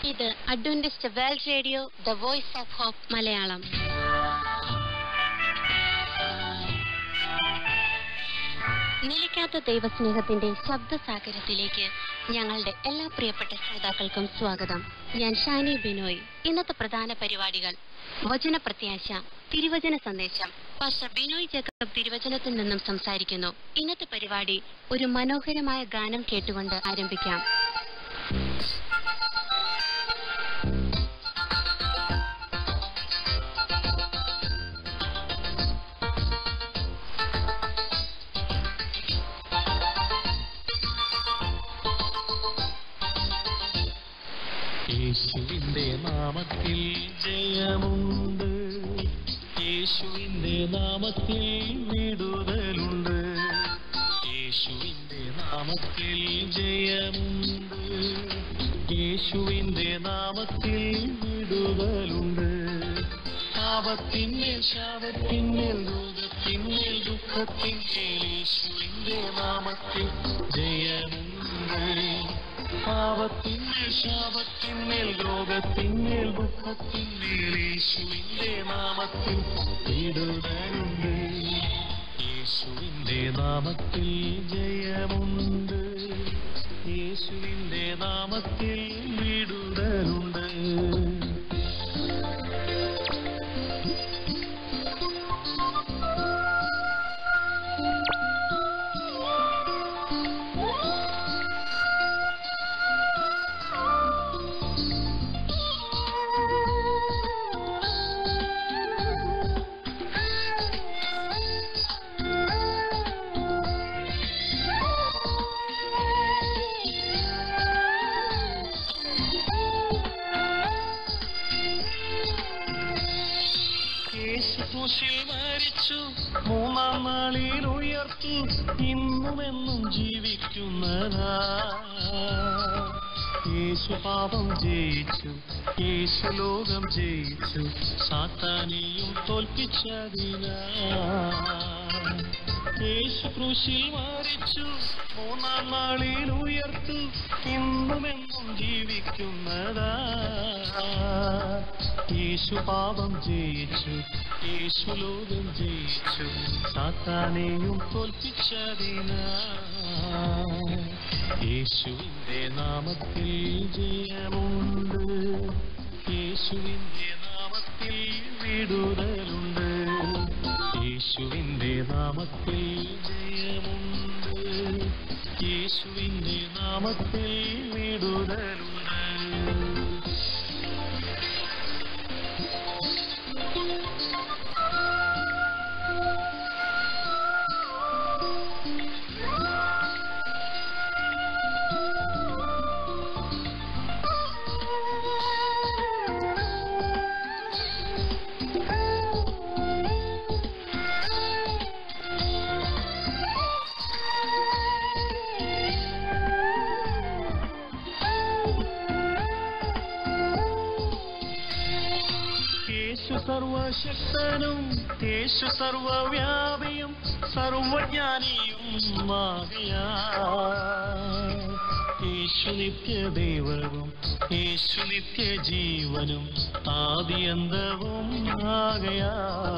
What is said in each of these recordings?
ഇത് Adventist world radio the voice of hope Malayalam നിലയ്ക്കാത്ത ദൈവസ്നേഹത്തിന്റെ ശബ്ദസാഗരത്തിലേക്ക് ഞങ്ങളുടെ എല്ലാ പ്രിയപ്പെട്ട ശ്രോതാക്കൾക്കും സ്വാഗതം ഞാൻ ഷാനി ബിനോയ് ഇന്നത്തെ പ്രധാന പരിപാടികൾ വചന പ്രത്യാശ തിരുവചന സന്ദേശം പാസ്റ്റർ ബിനോയ് ജേക്കബ് തിരുവചനത്തിൽ നിന്നും സംസാരിക്കുന്നു ഇന്നത്തെ പരിപാടി ഒരു മനോഹരമായ ഗാനം കേട്ടുകൊണ്ട് ആരംഭിക്കാം യേശുവിന്റെ നാമത്തിൽ ജയമുണ്ട് യേശുവിന്റെ നാമത്തിൽ വിടുതലുണ്ട് യേശുവിന്റെ നാമത്തിൽ ജയമുണ്ട് യേശുവിന്റെ നാമത്തിൽ വിടുതലുണ്ട് പാപത്തിന്മേൽ ശാപത്തിന്മേൽ ദുഃഖത്തിന്മേൽ ദുഃഖത്തിന്മേൽ യേശുവിന്റെ നാമത്തിൽ ജയമുണ്ട് പാപത്തിന്മേൽ ശാപത്തിന്മേൽ രോഗത്തിന്മേൽ ദുഃഖത്തിന്മേൽ യേശുവിന്റെ നാമത്തിൽ വിടുതലുണ്ട് യേശുവിന്റെ നാമത്തിൽ ജയമുണ്ട് യേശുവിന്റെ നാമത്തിൽ വിടുതലുണ്ട് യേശു ക്രൂശിൽ മരിച്ചു മൂന്നാം നാളിൽ ഉയർത്തു ഇന്നുമെന്നും ജീവിക്കുന്നതാ യേശു പാപം ജയിച്ചു യേശു ലോകം ജയിച്ചു സാത്താനെയും തോൽപ്പിച്ചതിനാ യേശു ക്രൂശിൽ മരിച്ചു മൂന്നാം നാളിൽ ഉയർത്തു ഇന്നുമെന്നും ജീവിക്കുന്നതാ യേശു പാപം ജയിച്ചു യേശു ലോകം ജയിച്ചു സാത്താനെയും തോൽപ്പിച്ചതിനാ യേശുവിന്റെ നാമത്തിൽ ജയമുണ്ട് യേശുവിന്റെ നാമത്തിൽ വിടുതലുണ്ട് യേശുവിന്റെ നാമത്തിൽ ജയമുണ്ട് യേശുവിന്റെ നാമത്തിൽ വിടുതലുണ്ട് യേശു സർവശക്തനും യേശു സർവവ്യാപിയും സർവജ്ഞാനിയും ആകയാ യേശു നിത്യദൈവവും യേശു നിത്യജീവനും ആദിയന്തവും ആകയാ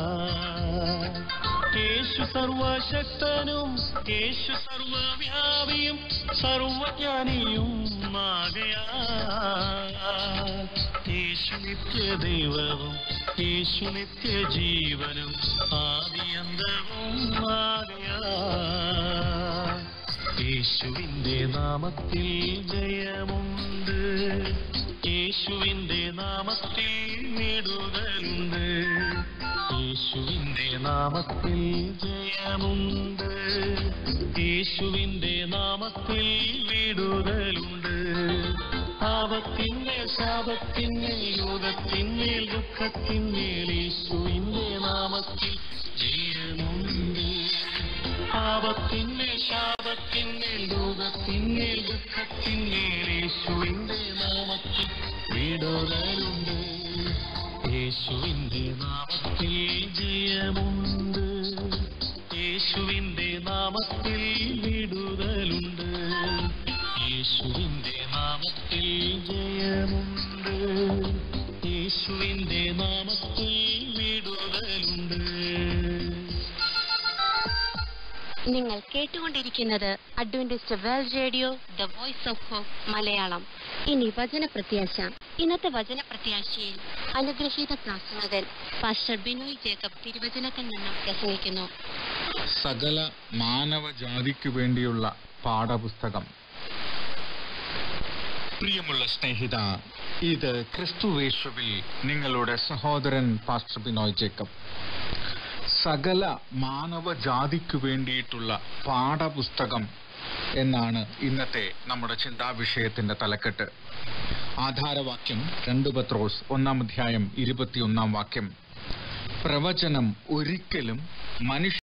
യേശു സർവശക്തനും യേശു സർവവ്യാപിയും സർവജ്ഞാനിയും ആകയാ യേശു നിത്യദൈവവും യേശു നിത്യജീവനും ആദിയന്തവും ആകയാ യേശുവിന്റെ നാമത്തിൽ ജയമുണ്ട് യേശുവിന്റെ നാമത്തിൽ വിടുതലുണ്ട് യേശുവിന്റെ നാമത്തിൽ ജയമുണ്ട് യേശുവിന്റെ നാമത്തിൽ വിടുതലുണ്ട് പാപത്തിന്മേൽ ശാപത്തിന്മേൽ യോഗത്തിന്മേൽ ദുഃഖത്തിന്മേൽ യേശുവിന്റെ നാമത്തിൽ ജയമുണ്ട് പാപത്തിന്മേൽ ശാപത്തിന്മേൽ ലോകത്തിന്മേൽ ദുഃഖത്തിന്മേൽ യേശുവിന്റെ നാമത്തിൽ വിടുതലുണ്ട് യേശുവിന്റെ നാമത്തിൽ ജയമുണ്ട് യേശുവിന്റെ നാമത്തിൽ വിടുതലുണ്ട് യേശുവിന്റെ നാമത്തിൽ ജയമുണ്ട് വിടുതലുണ്ട് യേശുവിന്റെ നാമത്തിൽ വിടുതലുണ്ട് നിങ്ങൾ കേട്ടുകൊണ്ടിരിക്കുന്നത് Adventist world radio the voice of hope Malayalam ഇനി വചന പ്രത്യാശ ഇന്നത്തെ വചന പ്രത്യാശയിൽ അനുഗ്രഹീത പ്രാസംഗകൻ പാസ്റ്റർ ബിനോയ് ജേക്കബ് തിരുവചനത്തിൽ നിന്നും പ്രസംഗിക്കുന്നു സകല മാനവജാതിക്കു വേണ്ടിയുള്ള പാഠപുസ്തകം പ്രിയമുള്ള സ്നേഹിത ഇത് ക്രിസ്തുവേശുവിൽ നിങ്ങളുടെ സഹോദരൻ പാസ്റ്റർ ബിനോയ് ജേക്കബ് സകല മാനവജാതിക്കു വേണ്ടിയിട്ടുള്ള പാഠപുസ്തകം എന്നാണ് ഇന്നത്തെ നമ്മുടെ ചിന്താവിഷയത്തിന്റെ തലക്കെട്ട് ആധാരവാക്യം രണ്ട് പത്രോസ് ഒന്നാം അധ്യായം ഇരുപത്തിയൊന്നാം വാക്യം പ്രവചനം ഒരിക്കലും മനുഷ്യ